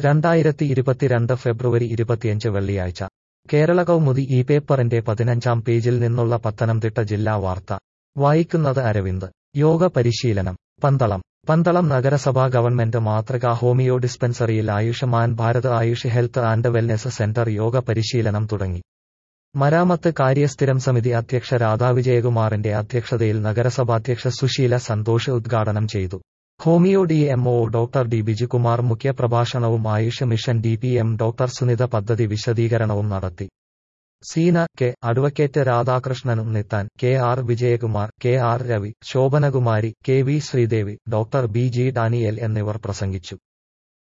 രണ്ടായിരത്തി ഇരുപത്തിരണ്ട് ഫെബ്രുവരി ഇരുപത്തിയഞ്ച് വെള്ളിയാഴ്ച കേരള കൗമുദി ഈ പേപ്പറിന്റെ പതിനഞ്ചാം പേജിൽ നിന്നുള്ള പത്തനംതിട്ട ജില്ലാ വാർത്ത വായിക്കുന്നത് അരവിന്ദ് യോഗ പരിശീലനം പന്തളം പന്തളം നഗരസഭാ ഗവൺമെന്റ് മാതൃകാ ഹോമിയോ ഡിസ്പെൻസറിയിൽ Ayushman Bharat Ayush health and wellness centre yoga പരിശീലനം തുടങ്ങി മരാമത്ത് കാര്യസ്ഥിരം സമിതി അധ്യക്ഷ രാധാ വിജയകുമാറിന്റെ അധ്യക്ഷതയിൽ നഗരസഭാധ്യക്ഷ സുശീല സന്തോഷ് ഉദ്ഘാടനം ചെയ്തു homeo D MO doctor D Bijukumar മുഖ്യപ്രഭാഷണവും Ayush mission D P M doctor Sunitha പദ്ധതി വിശദീകരണവും നടത്തി സീന കെ അഡ്വക്കേറ്റ് രാധാകൃഷ്ണനും നിത്താൻ K R Vijayakumar K R Ravi Shobhanakumari K V Sreedevi doctor B G Daniel എന്നിവർ പ്രസംഗിച്ചു